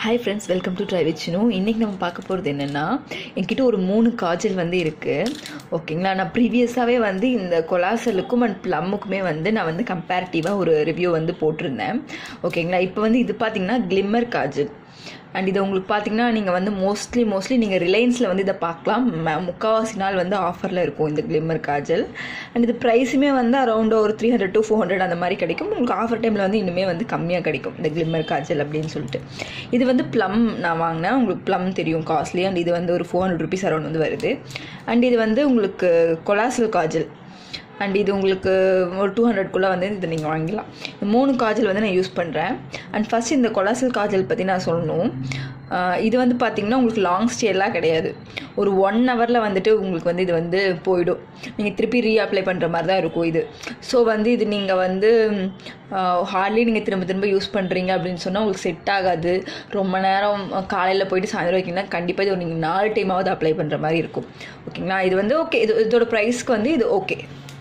hi friends welcome to ட்ரை விச்னு இன்றைக்கி நம்ம பார்க்க போகிறது என்னென்னா என்கிட்ட ஒரு மூணு காஜல் வந்து இருக்குது ஓகேங்களா நான் ப்ரீவியஸாகவே வந்து இந்த கொலாசலுக்கும் அண்ட் ப்ளம்முக்குமே வந்து நான் வந்து கம்பேரிட்டிவாக ஒரு ரிவ்யூ வந்து போட்டிருந்தேன் ஓகேங்களா இப்போ வந்து இது பார்த்தீங்கன்னா கிளிம்மர் காஜல் அண்ட் இது உங்களுக்கு பார்த்தீங்கன்னா நீங்கள் வந்து மோஸ்ட்லி மோஸ்ட்லி நீங்கள் ரிலையன்ஸில் வந்து இதை பார்க்கலாம் ம- முக்காவாசி நாள் வந்து ஆஃபரில் இருக்கும் இந்த கிளிம்மர் காஜல் அண்ட் இது ப்ரைஸுமே வந்து அரௌண்ட் ஒரு three hundred to four hundred அந்த மாதிரி கிடைக்கும் உங்களுக்கு ஆஃபர் டைமில் வந்து இன்னுமே வந்து கம்மியாக கிடைக்கும் இந்த கிளிம்மர் காஜல் அப்படின்னு சொல்லிட்டு இது வந்து ப்ளம் நான் வாங்கினேன் உங்களுக்கு ப்ளம் தெரியும் காஸ்ட்லி அண்ட் இது வந்து ஒரு ஃபோர் ஹண்ட்ரட் ருபீஸ் அரௌண்ட் வந்து வருது அண்ட் இது வந்து உங்களுக்கு கொலாசல் காஜல் அண்ட் இது உங்களுக்கு ஒரு டூ ஹண்ட்ரட்குள்ளே வந்து இது நீங்கள் வாங்கிடலாம் இந்த மூணு காஜல் வந்து நான் யூஸ் பண்ணுறேன் அண்ட் ஃபஸ்ட் இந்த கொலாசல் காஜல் பற்றி நான் சொல்லணும் ஆஹ் இது வந்து பார்த்திங்கன்னா உங்களுக்கு லாங் ஸ்டேலாம் கிடையாது ஒரு ஒன் ஹவரில் வந்துட்டு உங்களுக்கு வந்து இது வந்து போயிடும் நீங்கள் திருப்பி ரீஅப்ளை பண்ணுற மாதிரி தான் இருக்கும் இது ஸோ வந்து இது நீங்கள் வந்து ஹார்ட்லி நீங்கள் திரும்ப திரும்ப யூஸ் பண்ணுறீங்க அப்படின்னு சொன்னால் உங்களுக்கு செட் ஆகாது ரொம்ப நேரம் காலையில் போயிட்டு சாயந்தரம் வைக்கிங்கன்னா கண்டிப்பாக இது நீங்கள் நாலு டைமாவது அப்ளை பண்ணுற மாதிரி இருக்கும் ஓகேங்களா இது வந்து ஓகே இது இதோட ப்ரைஸ்க்கு வந்து இது ஓகே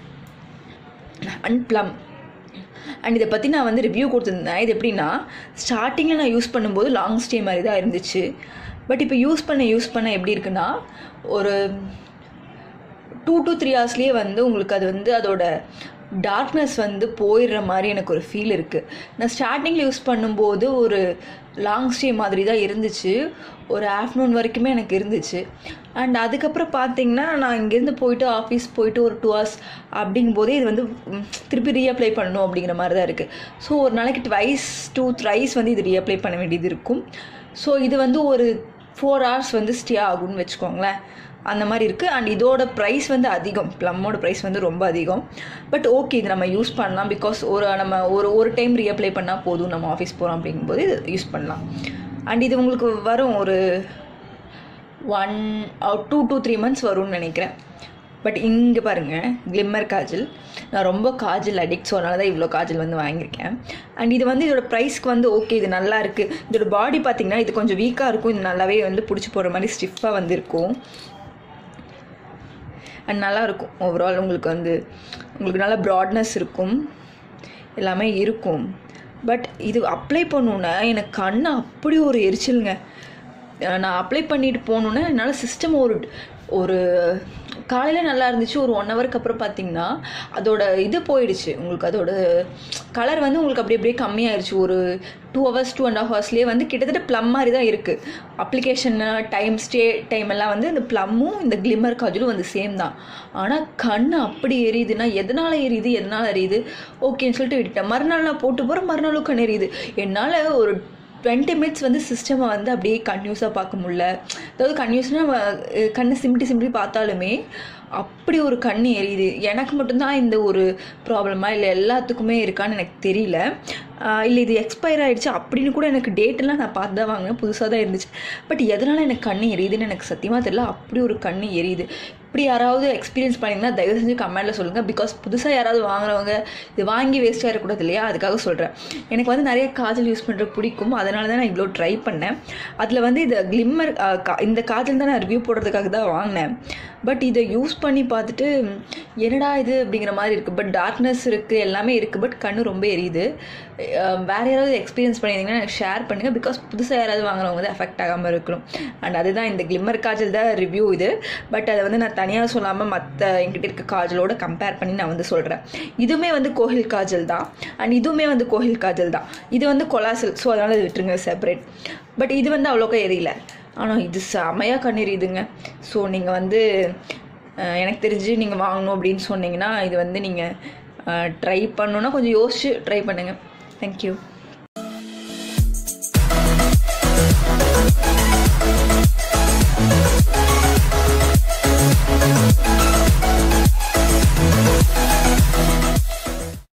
அண்ட் ப்ளம் அண்ட் இதை பற்றி நான் வந்து ரிவ்யூ கொடுத்துருந்தேன் இது எப்படின்னா ஸ்டார்டிங்கில் நான் யூஸ் பண்ணும்போது லாங் ஸ்டே மாதிரி தான் இருந்துச்சு பட் இப்போ யூஸ் பண்ண யூஸ் பண்ண எப்படி இருக்குன்னா ஒரு டூ டு த்ரீ ஹவர்ஸ்லேயே வந்து உங்களுக்கு அது வந்து அதோட டார்க்னஸ் வந்து போயிடுற மாதிரி எனக்கு ஒரு ஃபீல் இருக்குது நான் ஸ்டார்டிங்கில் யூஸ் பண்ணும்போது ஒரு லாங் ஸ்டே மாதிரி தான் இருந்துச்சு ஒரு ஆஃப்டர்நூன் வரைக்குமே எனக்கு இருந்துச்சு அண்ட் அதுக்கப்புறம் பார்த்தீங்கன்னா நான் இங்கேருந்து போயிட்டு ஆஃபீஸ் போயிட்டு ஒரு டூ ஹவர்ஸ் அப்படிங்கும்போதே இது வந்து ம், திருப்பி ரீஅப்ளை பண்ணணும் அப்படிங்கிற மாதிரி தான் இருக்குது ஸோ ஒரு நாளைக்கு ட்வைஸ் டூ த்ரைஸ் வந்து இது ரீஅப்ளை பண்ண வேண்டியது இருக்கும் ஸோ இது வந்து ஒரு ஃபோர் ஹவர்ஸ் வந்து ஸ்டே ஆகும்னு வச்சுக்கோங்களேன் அந்த மாதிரி இருக்குது அண்ட் இதோட ப்ரைஸ் வந்து அதிகம் ப்ளம்மோட ப்ரைஸ் வந்து ரொம்ப அதிகம் பட் ஓகே இது நம்ம யூஸ் பண்ணலாம் பிகாஸ் ஒரு நம்ம ஒரு ஒரு டைம் ரீஅப்ளை பண்ணால் போதும் நம்ம ஆஃபீஸ் போகிறோம் அப்படிங்கும்போது இது யூஸ் பண்ணலாம் அண்ட் இது உங்களுக்கு வரும் ஒரு one two two three months வரும்னு நினைக்கிறேன் பட் இங்கே பாருங்கள் கிளிம்மர் காஜல் நான் ரொம்ப காஜல் அடிக்ட் ஸோ அதனால தான் இவ்வளோ காஜல் வந்து வாங்கியிருக்கேன் அண்ட் இது வந்து இதோட ப்ரைஸ்க்கு வந்து ஓகே இது நல்லா இருக்குது இதோட பாடி பார்த்தீங்கன்னா இது கொஞ்சம் வீக்காக இருக்கும் இது நல்லாவே வந்து பிடிச்சி போகிற மாதிரி ஸ்டிஃபாக வந்து இருக்கும் அண்ட் நல்லா இருக்கும் ஓவரால் உங்களுக்கு வந்து உங்களுக்கு நல்ல ப்ராட்னஸ் இருக்கும் எல்லாமே இருக்கும் பட் இது அப்ளை பண்ணோன்னே எனக்கு கண்ணு அப்படி ஒரு எரிச்சலுங்க அஹ் நான் அப்ளை பண்ணிட்டு போனோன்னே என்னால் சிஸ்டம் ஒரு ஒரு காலையில் நல்லா இருந்துச்சு ஒரு ஒன் ஹவருக்கு அப்புறம் பார்த்தீங்கன்னா அதோட இது போயிடுச்சு உங்களுக்கு அதோட கலர் வந்து உங்களுக்கு அப்படி அப்படியே கம்மியாயிருச்சு ஒரு two hours two and half ஹவர்ஸ்லேயே வந்து கிட்டத்தட்ட ப்ளம் மாதிரி தான் இருக்குது அப்ளிகேஷன் டைம் ஸ்டே டைம் எல்லாம் வந்து இந்த ப்ளம்மும் இந்த கிளிம்மர் காஜலும் வந்து சேம் தான் ஆனால் கண் அப்படி எரியுதுன்னா எதனால் எரியுது எதனால் எரியுது ஓகேன்னு சொல்லிட்டு விட்டுட்டேன் மறுநாள் நான் போட்டு போகிறேன் மறுநாளும் கண் எரியுது என்னால் ஒரு டுவெண்ட்டி மினிட்ஸ் வந்து சிஸ்டமை வந்து அப்படியே கன்யூஸாக பார்க்க முடியல அதாவது கன்யூஸ்னால் கண்ணை சிமிட்டி சிமிட்டி பார்த்தாலுமே அப்படி ஒரு கண் எரியுது எனக்கு மட்டும்தான் இந்த ஒரு ப்ராப்ளமா இல்லை எல்லாத்துக்குமே இருக்கான்னு எனக்கு தெரியல ஆஹ் இல்லை இது எக்ஸ்பயர் ஆயிடுச்சு அப்படின்னு கூட எனக்கு டேட்டெல்லாம் நான் பார்த்து தான் வாங்கினேன் புதுசாக தான் இருந்துச்சு பட் எதனால் எனக்கு கண் எரியுதுன்னு எனக்கு சத்தியமாக தெரியல அப்படி ஒரு கண் எரியுது இப்படி யாராவது எக்ஸ்பீரியன்ஸ் பண்ணிங்கன்னா தயவு செஞ்சு கமெண்ட்டில் சொல்லுங்கள் பிகாஸ் புதுசாக யாராவது வாங்குறவங்க இது வாங்கி வேஸ்ட்டாக இருக்கக்கூடாது இல்லையா அதுக்காக சொல்கிறேன் எனக்கு வந்து நிறைய காஜல் யூஸ் பண்ணுறது பிடிக்கும் அதனால தான் நான் இவ்வளோ ட்ரை பண்ணேன் அதில் வந்து இது கிளிம்மர் இந்த காஜல் தான் நான் ரிவ்யூ போடுறதுக்காக தான் வாங்கினேன் பட் இதை யூஸ் பண்ணி பார்த்துட்டு என்னடா இது அப்படிங்கிற மாதிரி இருக்குது பட் டார்க்னஸ் இருக்குது எல்லாமே இருக்குது பட் கண்ணு ரொம்ப எரியுது அஹ் வேற யாராவது எக்ஸ்பீரியன்ஸ் பண்ணியிருந்தீங்கன்னா எனக்கு ஷேர் பண்ணுங்கள் பிகாஸ் புதுசாக யாராவது வாங்குறவங்க வந்து எஃபெக்ட் ஆகாமல் இருக்கணும் அண்ட் அதுதான் இந்த கிளிம்மர் காஜல் தான் ரிவ்யூ இது பட் அதை வந்து நான் தனியாக சொல்லாமல் மற்ற என்கிட்ட இருக்க காஜலோட கம்பேர் பண்ணி நான் வந்து சொல்கிறேன் இதுவுமே வந்து கோஹில் காஜல் தான் அண்ட் இதுவுமே வந்து கோஹில் காஜல் தான் இது வந்து கொலாசல் ஸோ அதனால் இது விட்டுருங்க செப்பரேட் பட் இது வந்து அவ்வளோக்கா எரியல ஆனால் இது செமையாக கண்ணெரியுதுங்க ஸோ நீங்கள் வந்து அஹ், எனக்கு தெரிஞ்சு நீங்கள் வாங்கணும் அப்படின்னு சொன்னீங்கன்னா இது வந்து நீங்கள் ட்ரை பண்ணணுன்னா கொஞ்சம் யோசிச்சு ட்ரை பண்ணுங்கள் தேங்க்யூ